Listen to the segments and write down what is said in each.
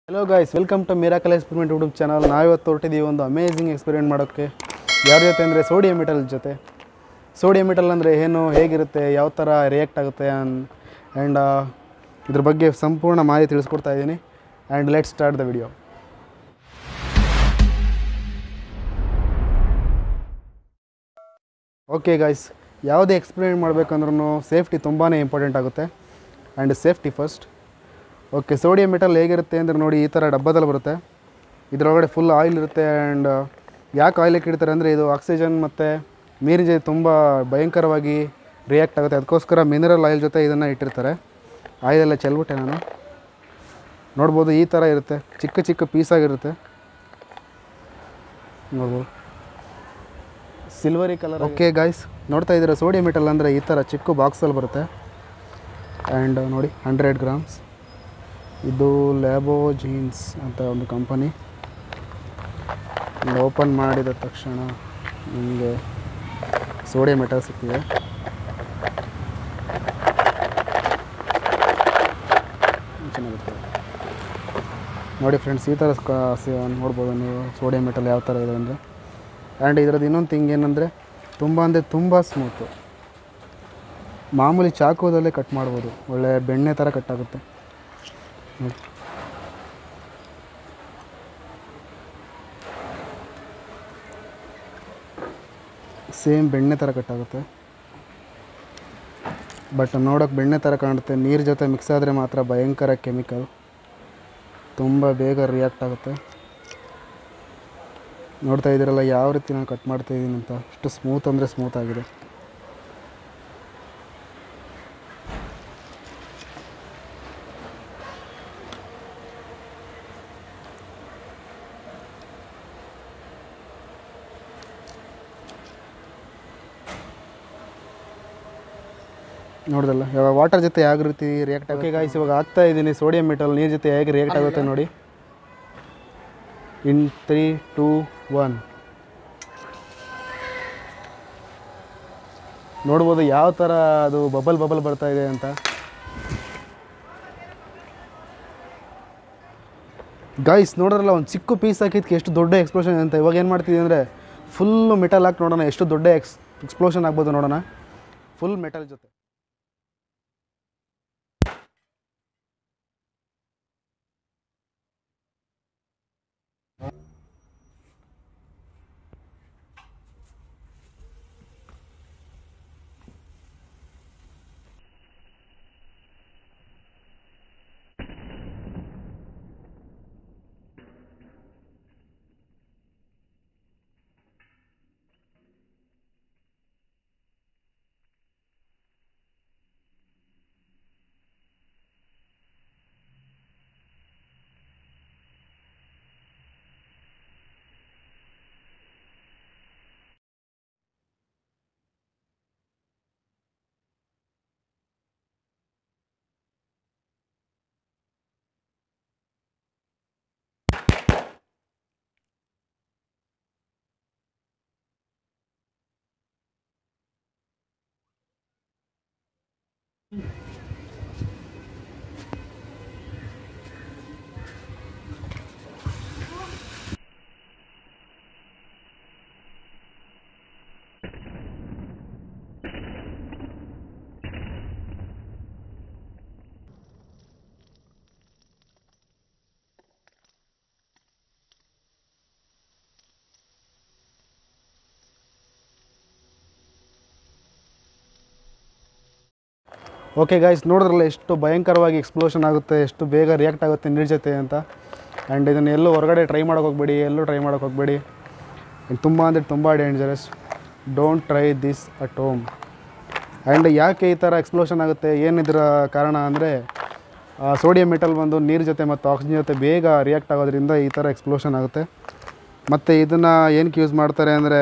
hello guys welcome to miracle experiment YouTube channel ನಾವಿವತ್ತು ಹೊರಟಿದ್ದೀವಿ ಒಂದು ಅಮೇಝಿಂಗ್ ಎಕ್ಸ್ಪೆರಿಮೆಂಟ್ ಮಾಡೋಕ್ಕೆ ಯಾರ ಜೊತೆ ಅಂದರೆ ಸೋಡಿಯಂ ಮೆಟಲ್ ಜೊತೆ ಸೋಡಿಯಂ ಮೆಟಲ್ ಅಂದರೆ ಏನು ಹೇಗಿರುತ್ತೆ ಯಾವ ಥರ ರಿಯಾಕ್ಟ್ ಆಗುತ್ತೆ ಆ್ಯಂಡ್ ಇದ್ರ ಬಗ್ಗೆ ಸಂಪೂರ್ಣ ಮಾಹಿತಿ ತಿಳಿಸ್ಕೊಡ್ತಾ ಇದ್ದೀನಿ and let start the video okay guys ಯಾವುದೇ ಎಕ್ಸ್ಪೆರಿಮೆಂಟ್ ಮಾಡಬೇಕಂದ್ರೂ ಸೇಫ್ಟಿ ತುಂಬಾ ಇಂಪಾರ್ಟೆಂಟ್ ಆಗುತ್ತೆ and safety first okay sodium metal ಹೇಗಿರುತ್ತೆ ಅಂದರೆ ನೋಡಿ ಈ ಥರ ಡಬ್ಬದಲ್ಲಿ ಬರುತ್ತೆ ಇದರೊಳಗಡೆ ಫುಲ್ ಆಯಿಲ್ ಇರುತ್ತೆ ಆ್ಯಂಡ್ ಯಾಕೆ ಆಯಿಲಿಗೆ ಇಡ್ತಾರೆ ಅಂದರೆ ಇದು ಆಕ್ಸಿಜನ್ ಮತ್ತು ನೀರಿನ ಜೊತೆ ತುಂಬ ಭಯಂಕರವಾಗಿ ರಿಯಾಕ್ಟ್ ಆಗುತ್ತೆ ಅದಕ್ಕೋಸ್ಕರ ಮಿನರಲ್ ಆಯಿಲ್ ಜೊತೆ ಇದನ್ನು ಇಟ್ಟಿರ್ತಾರೆ ಆಯಿಲೆಲ್ಲ ಚೆಲ್ಬಿಟ್ಟೆ ನಾನು ನೋಡ್ಬೋದು ಈ ಥರ ಇರುತ್ತೆ ಚಿಕ್ಕ ಚಿಕ್ಕ ಪೀಸಾಗಿರುತ್ತೆ ನೋಡ್ಬೋದು ಸಿಲ್ವರಿ ಕಲರ್ ಓಕೆ ಗಾಯ್ಸ್ ನೋಡ್ತಾ ಇದ್ದೀರಾ ಸೋಡಿಯಂ ಮೆಟಲ್ ಅಂದರೆ ಈ ಥರ ಚಿಕ್ಕ ಬಾಕ್ಸಲ್ಲಿ ಬರುತ್ತೆ ಆ್ಯಂಡ್ ನೋಡಿ ಹಂಡ್ರೆಡ್ ಗ್ರಾಮ್ಸ್ ಇದು ಲ್ಯಾಬೋ ಜೀನ್ಸ್ ಅಂತ ಒಂದು ಕಂಪನಿ ಓಪನ್ ಮಾಡಿದ ತಕ್ಷಣ ನಿಮಗೆ ಸೋಡಿಯಂ ಮೆಟಲ್ ಸಿಕ್ಕಿದೆ ಚೆನ್ನಾಗಿರುತ್ತೆ ನೋಡಿ ಫ್ರೆಂಡ್ಸ್ ಈ ಥರ ಸ್ಕ- ಸಿ- ನೋಡ್ಬೋದು ನೀವು ಸೋಡಿಯಂ ಮೆಟಲ್ ಯಾವ ಥರ ಇದೆ ಅಂದರೆ ಆ್ಯಂಡ್ ಇದರದ್ದು ಇನ್ನೊಂದು ಥಿಂಗ್ ಏನಂದರೆ ತುಂಬ ಅಂದರೆ ತುಂಬ ಸ್ಮೂತು ಮಾಮೂಲಿ ಚಾಕುದಲ್ಲೇ ಕಟ್ ಮಾಡ್ಬೋದು ಒಳ್ಳೆ ಬೆಣ್ಣೆ ಥರ ಕಟ್ ಆಗುತ್ತೆ ನೋಡಿ ಸೇಮ್ ಬೆಣ್ಣೆ ಥರ ಕಟ್ ಆಗುತ್ತೆ ಬಟ್ ನೋಡೋಕೆ ಬೆಣ್ಣೆ ಥರ ಕಾಣುತ್ತೆ ನೀರು ಜೊತೆ ಮಿಕ್ಸ್ ಆದರೆ ಮಾತ್ರ ಭಯಂಕರ ಕೆಮಿಕಲ್ ತುಂಬ ಬೇಗ ರಿಯಾಕ್ಟ್ ಆಗುತ್ತೆ ನೋಡ್ತಾ ಇದ್ದೀರಲ್ಲ ಯಾವ ರೀತಿ ನಾನು ಕಟ್ ಮಾಡ್ತಾ ಇದ್ದೀನಿ ಅಂತ ಅಷ್ಟು ಸ್ಮೂತ್ ಅಂದರೆ ಸ್ಮೂತ್ ಆಗಿದೆ ನೋಡ್ದಲ್ಲ ಇವಾಗ ವಾಟರ್ ಜೊತೆ ಯಾವ ರೀತಿ ರಿಯಾಕ್ಟ್ ಆಗುತ್ತೆ ಗಾಯ್ಸ್ ಇವಾಗ ಆಗ್ತಾ ಇದ್ದೀನಿ ಸೋಡಿಯಂ ಮೆಟಲ್ ನೀರು ಜೊತೆ ಹೇಗೆ ರಿಯಾಕ್ಟ್ ಆಗುತ್ತೆ ನೋಡಿ ಇನ್ ತ್ರೀ ಟೂ ಒನ್ ನೋಡ್ಬೋದು ಯಾವ ಥರ ಅದು ಬಬಲ್ ಬಬಲ್ ಬರ್ತಾ ಇದೆ ಅಂತ ಗಾಯ್ಸ್ ನೋಡ್ರಲ್ಲ ಒಂದು ಚಿಕ್ಕ ಪೀಸ್ ಹಾಕಿದ್ಕೆ ಎಷ್ಟು ದೊಡ್ಡ ಎಕ್ಸ್ಪ್ಲೋಷನ್ ಅಂತ ಇವಾಗ ಏನು ಮಾಡ್ತಿದ್ದೀವಿ ಅಂದರೆ ಫುಲ್ಲು ಮೆಟಲ್ ಹಾಕಿ ನೋಡೋಣ ಎಷ್ಟು ದೊಡ್ಡ ಎಕ್ಸ್ ಎಕ್ಸ್ಪ್ಲೋಷನ್ ಆಗ್ಬೋದು ನೋಡೋಣ ಫುಲ್ ಮೆಟಲ್ ಜೊತೆ ಓಕೆ ಗಾಯ್ಸ್ ನೋಡಿದ್ರಲ್ಲ ಎಷ್ಟು ಭಯಂಕರವಾಗಿ ಎಕ್ಸ್ಪ್ಲೋಷನ್ ಆಗುತ್ತೆ ಎಷ್ಟು ಬೇಗ ರಿಯಾಕ್ಟ್ ಆಗುತ್ತೆ ನೀರು ಜೊತೆ ಅಂತ ಆ್ಯಂಡ್ ಇದನ್ನು ಎಲ್ಲೂ ಹೊರಗಡೆ ಟ್ರೈ ಮಾಡೋಕೆ ಹೋಗ್ಬೇಡಿ ಎಲ್ಲೂ ಟ್ರೈ ಮಾಡೋಕೆ ಹೋಗ್ಬೇಡಿ And ತುಂಬ ಅಂದರೆ ತುಂಬ dangerous don't try this at home and ಯಾಕೆ ಈ ಥರ ಎಕ್ಸ್ಪ್ಲೋಷನ್ ಆಗುತ್ತೆ ಏನಿದ್ರ ಕಾರಣ ಅಂದರೆ ಸೋಡಿಯಂ ಮೆಟಲ್ ಬಂದು ನೀರು ಜೊತೆ ಮತ್ತು ಆಕ್ಸಿಜನ್ ಜೊತೆ ಬೇಗ ರಿಯಾಕ್ಟ್ ಆಗೋದ್ರಿಂದ ಈ ಥರ ಎಕ್ಸ್ಪ್ಲೋಷನ್ ಆಗುತ್ತೆ ಮತ್ತು ಇದನ್ನು ಏನಕ್ಕೆ ಯೂಸ್ ಮಾಡ್ತಾರೆ ಅಂದರೆ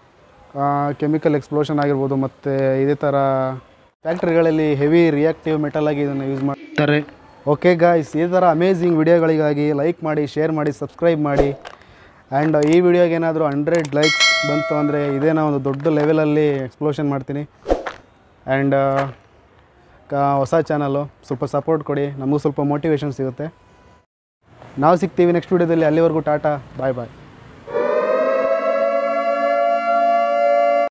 ಕೆಮಿಕಲ್ ಎಕ್ಸ್ಪ್ಲೋಷನ್ ಆಗಿರ್ಬೋದು ಮತ್ತು ಇದೇ ಥರ ಫ್ಯಾಕ್ಟ್ರಿಗಳಲ್ಲಿ ಹೆವಿ ರಿಯಾಕ್ಟಿವ್ ಮೆಟಲ್ ಆಗಿ ಇದನ್ನು ಯೂಸ್ ಮಾಡ್ತಾರೆ ಓಕೆ ಗಾಯ್ಸ್ ಈ ಥರ ಅಮೇಝಿಂಗ್ ವಿಡಿಯೋಗಳಿಗಾಗಿ ಲೈಕ್ ಮಾಡಿ ಶೇರ್ ಮಾಡಿ ಸಬ್ಸ್ಕ್ರೈಬ್ ಮಾಡಿ ಆ್ಯಂಡ್ ಈ ವಿಡಿಯೋಗೆ ಏನಾದರೂ ಹಂಡ್ರೆಡ್ ಲೈಕ್ಸ್ ಬಂತು ಅಂದರೆ ಇದೇನೋ ಒಂದು ದೊಡ್ಡ ಲೆವೆಲಲ್ಲಿ ಎಕ್ಸ್ಪ್ಲೋಷನ್ ಮಾಡ್ತೀನಿ ಆ್ಯಂಡ್ ಕ ಹೊಸ ಚಾನಲ್ಲು ಸ್ವಲ್ಪ ಸಪೋರ್ಟ್ ಕೊಡಿ ನಮಗೂ ಸ್ವಲ್ಪ ಮೋಟಿವೇಶನ್ ಸಿಗುತ್ತೆ ನಾವು ಸಿಗ್ತೀವಿ ನೆಕ್ಸ್ಟ್ ವೀಡಿಯೋದಲ್ಲಿ ಅಲ್ಲಿವರೆಗೂ ಟಾಟಾ ಬಾಯ್ ಬಾಯ್